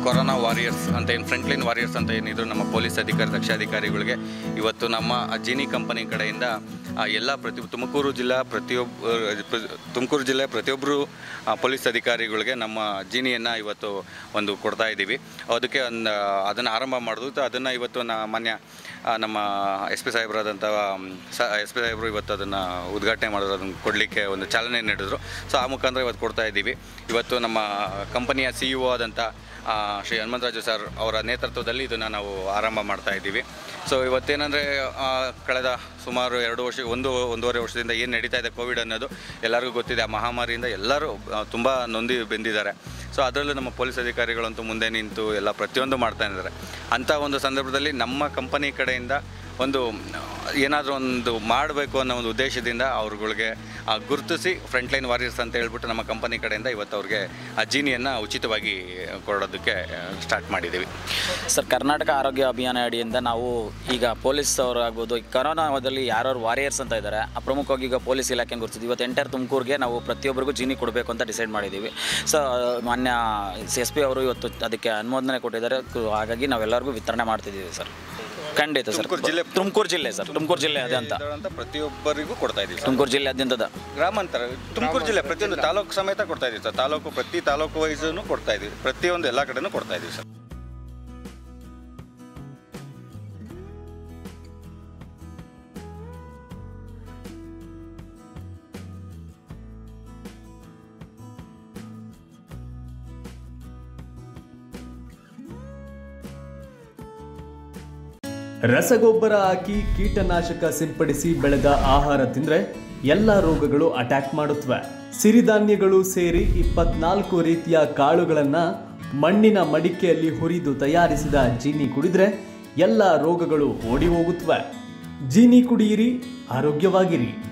corona warriors ಅಂತ ಏನು frontline warriors ಅಂತ ಏನಿದ್ರು ನಮ್ಮ ಪೊಲೀಸ್ ಅಧಿಕಾರಿ ದಕ್ಷಾಧಿಕಾರಿಗಳಿಗೆ ಇವತ್ತು ನಮ್ಮ ಜಿನಿ ಕಂಪನಿ ಕಡೆಯಿಂದ ಆ, ಎಲ್ಲ ಪ್ರತಿ ತುಮಕೂರು ಜಿಲ್ಲಾ ಪ್ರತಿಯೊಬ್ಬ ತುಮಕೂರು ಜಿಲ್ಲೆ ಪ್ರತಿಯೊಬ್ಬರು ಪೊಲೀಸ್ ಅಧಿಕಾರಿಗಳಿಗೆ ನಮ್ಮ ಜೀನಿಯನ್ನು ಇವತ್ತು ಒಂದು ಕೊಡ್ತಾ ಇದ್ದೀವಿ ಅದಕ್ಕೆ ಒಂದು ಅದನ್ನು ಆರಂಭ ಮಾಡೋದು ಅದನ್ನು ಇವತ್ತು ನ ಮಾನ್ಯ ಆ, ನಮ್ಮ ಎಸ್ ಪಿ ಸಾಹೇಬರಾದಂಥ ಸ ಎಸ್ ಪಿ ಸಾಹೇಬರು ಇವತ್ತು ಅದನ್ನು ಉದ್ಘಾಟನೆ ಮಾಡಿದ್ರು ಅದನ್ನು ಕೊಡಲಿಕ್ಕೆ ಒಂದು ಚಾಲನೆ ನೀಡಿದ್ರು ಸೊ ಆ ಮುಖಾಂತರ ಇವತ್ತು ಕೊಡ್ತಾ ಇದ್ದೀವಿ ಇವತ್ತು ನಮ್ಮ ಕಂಪನಿಯ ಸಿ ಇ ಒ ಆದಂಥ ಆ, ಶ್ರೀ ಹನುಮಂತರಾಜು ಸರ್ ಅವರ ನೇತೃತ್ವದಲ್ಲಿ ಇದನ್ನು ನಾವು ಆರಂಭ ಮಾಡ್ತಾ ಇದ್ದೀವಿ ಸೊ ಇವತ್ತೇನೆಂದರೆ ಕಳೆದ ಸುಮಾರು ಎರಡು ವರ್ಷ ಒಂದು ಒಂದೂವರೆ ವರ್ಷದಿಂದ ಏನು ನಡೀತಾ ಇದೆ ಕೋವಿಡ್ ಅನ್ನೋದು ಎಲ್ಲರಿಗೂ ಗೊತ್ತಿದೆ ಆ ಮಹಾಮಾರಿಯಿಂದ ಎಲ್ಲರೂ ತುಂಬ ನೊಂದಿ ಬೆಂದಿದ್ದಾರೆ ಸೊ ಅದರಲ್ಲೂ ನಮ್ಮ ಪೊಲೀಸ್ ಅಧಿಕಾರಿಗಳಂತೂ ಮುಂದೆ ನಿಂತು ಎಲ್ಲ ಪ್ರತಿಯೊಂದು ಮಾಡ್ತಾ ಇದ್ದಾರೆ ಅಂಥ ಒಂದು ಸಂದರ್ಭದಲ್ಲಿ ನಮ್ಮ ಕಂಪನಿ ಕಡೆಯಿಂದ ಒಂದು ಏನಾದರೂ ಒಂದು ಮಾಡಬೇಕು ಅನ್ನೋ ಒಂದು ಉದ್ದೇಶದಿಂದ ಅವ್ರುಗಳಿಗೆ ಆ, ಗುರುತಿಸಿ ಫ್ರಂಟ್ಲೈನ್ ವಾರಿಯರ್ಸ್ ಅಂತ ಹೇಳ್ಬಿಟ್ಟು ನಮ್ಮ ಕಂಪನಿ ಕಡೆಯಿಂದ ಇವತ್ತು ಅವ್ರಿಗೆ ಆ ಜೀನಿಯನ್ನು ಉಚಿತವಾಗಿ ಕೊಡೋದಕ್ಕೆ ಸ್ಟಾರ್ಟ್ ಮಾಡಿದ್ದೀವಿ ಸರ್ ಕರ್ನಾಟಕ ಆರೋಗ್ಯ ಅಭಿಯಾನ ಅಡಿಯಿಂದ ನಾವು ಈಗ ಪೊಲೀಸ್ ಅವರಾಗ್ಬೋದು ಈ ಕರೋನಾದಲ್ಲಿ ಯಾರ್ಯಾರು ವಾರಿಯರ್ಸ್ ಅಂತ ಇದ್ದಾರೆ ಆ ಪ್ರಮುಖವಾಗಿ ಈಗ ಪೊಲೀಸ್ ಇಲಾಖೆ ಗುರುತಿದ್ವಿ ಇವತ್ತು ಎಂಟರ್ ತುಮಕೂರಿಗೆ ನಾವು ಪ್ರತಿಯೊಬ್ಬರಿಗೂ ಜೀನಿ ಕೊಡಬೇಕು ಅಂತ ಡಿಸೈಡ್ ಮಾಡಿದ್ದೀವಿ ಸೊ ಮಾನ್ಯ ಎಸ್ ಪಿ ಅವರು ಇವತ್ತು ಅದಕ್ಕೆ ಅನುಮೋದನೆ ಕೊಟ್ಟಿದ್ದಾರೆ ಕು- ಹಾಗಾಗಿ ನಾವೆಲ್ಲರಿಗೂ ವಿತರಣೆ ಮಾಡ್ತಿದ್ದೀವಿ ಸರ್ ಖಂಡಿತ ಸರ್ ತುಮಕೂರು ಜಿಲ್ಲೆ- ತುಮಕೂರು ಜಿಲ್ಲೆ ಸರ್ ತುಮಕೂರು ಜಿಲ್ಲೆ ಅದಂತ ಅಂತ ಪ್ರತಿಯೊಬ್ಬರಿಗೂ ಕೊಡ್ತಾ ಇದ್ದೀವಿ ಸರ್ ತುಮಕೂರು ಜಿಲ್ಲೆ ಅದ್ಯಂತದ ಗ್ರಾಮಾಂತರ ತುಮಕೂರು ಜಿಲ್ಲೆ ಪ್ರತಿಯೊಂದು ತಾಲೂಕು ಸಮೇತ ಕೊಡ್ತಾ ಇದ್ದೀವಿ ಸರ್ ತಾಲೂಕು ಪ್ರತಿ ತಾಲೂಕು ವೈಸೂ ಕೊಡ್ತಾ ಇದ್ದೀವಿ ಪ್ರತಿಯೊಂದು ಎಲ್ಲ ಕಡೆನೂ ಕೊಡ್ತಾ ಇದ್ದೀವಿ ಸರ್ ರಸಗೊಬ್ಬರ ಹಾಕಿ ಕೀಟನಾಶಕ ಸಿಂಪಡಿಸಿ ಬೆಳೆದ ಆಹಾರ ತಿಂದ್ರೆ ಎಲ್ಲ ರೋಗಗಳು ಅಟ್ಯಾಕ್ ಮಾಡುತ್ತವೆ ಸಿರಿಧಾನ್ಯಗಳು ಸೇರಿ ಇಪ್ಪತ್ನಾಲ್ಕು ರೀತಿಯ ಕಾಳುಗಳನ್ನ ಮಣ್ಣಿನ ಮಡಿಕೆಯಲ್ಲಿ ಹುರಿದು ತಯಾರಿಸಿದ ಜೀನಿ ಕುಡಿದ್ರೆ ಎಲ್ಲ ರೋಗಗಳು ಓಡಿ ಹೋಗುತ್ತವೆ ಜೀನಿ ಕುಡಿಯಿರಿ ಆರೋಗ್ಯವಾಗಿರಿ